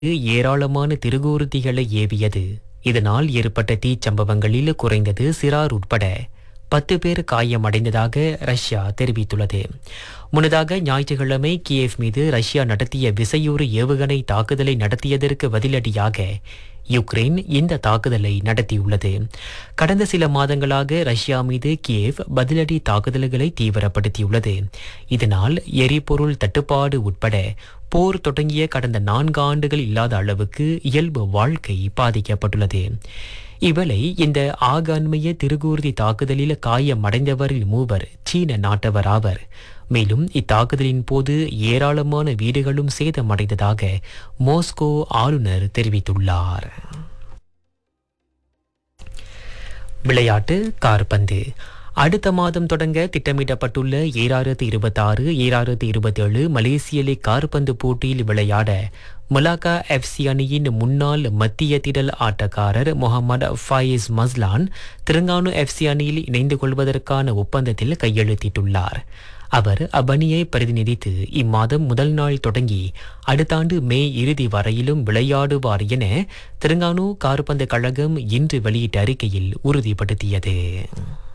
ஏராளமான திருகூர்த்திகளை ஏவியது இதனால் ஏற்பட்ட தீச்சம்பவங்களில் குறைந்தது சிறார் உட்பட பத்து பேர் காயமடைந்ததாக ரஷ்யா தெரிவித்துள்ளது முன்னதாக ஞாயிற்றுக்கிழமை கியேவ் மீது ரஷ்யா நடத்திய விசையூறு ஏவுகணை தாக்குதலை நடத்தியதற்கு பதிலடியாக யுக்ரைன் இந்த தாக்குதலை நடத்தியுள்ளது கடந்த சில மாதங்களாக ரஷ்யா மீது கியேவ் பதிலடி தாக்குதல்களை தீவிரப்படுத்தியுள்ளது இதனால் எரிபொருள் தட்டுப்பாடு உட்பட போர் தொடங்கிய கடந்த நான்கு ஆண்டுகள் இல்லாத அளவுக்கு இயல்பு வாழ்க்கை பாதிக்கப்பட்டுள்ளது இவளை இந்த ஆகாண்மைய திருகூர்தி தாக்குதலில் காயமடைந்தவரில் மூவர் சீன நாட்டவர் ஆவர் மேலும் இத்தாக்குதலின் போது ஏராளமான வீடுகளும் சேதமடைந்ததாக மோஸ்கோ ஆளுநர் தெரிவித்துள்ளார் விளையாட்டு கார்பந்து அடுத்த மாதம் தொடங்க திட்டமிடப்பட்டுள்ள ஏழாயிரத்து இருபத்தாறு ஏழாயிரத்து இருபத்தேழு மலேசிய லீக் கார்பந்து போட்டியில் விளையாட மலாக்கா எஃப்சி அணியின் முன்னாள் மத்திய திடல் ஆட்டக்காரர் Mohamad Faiz Maslan Terengganu F C அணியில் இணைந்து கொள்வதற்கான ஒப்பந்தத்தில் கையெழுத்திட்டுள்ளார் அவர் அவ்வணியை பிரதிநிதித்து இம்மாதம் முதல் நாள் தொடங்கி அடுத்த ஆண்டு மே இறுதி வரையிலும் விளையாடுவார் என திருங்கானு கார்பந்து கழகம் இன்று வெளியிட்ட அறிக்கையில் உறுதிப்படுத்தியது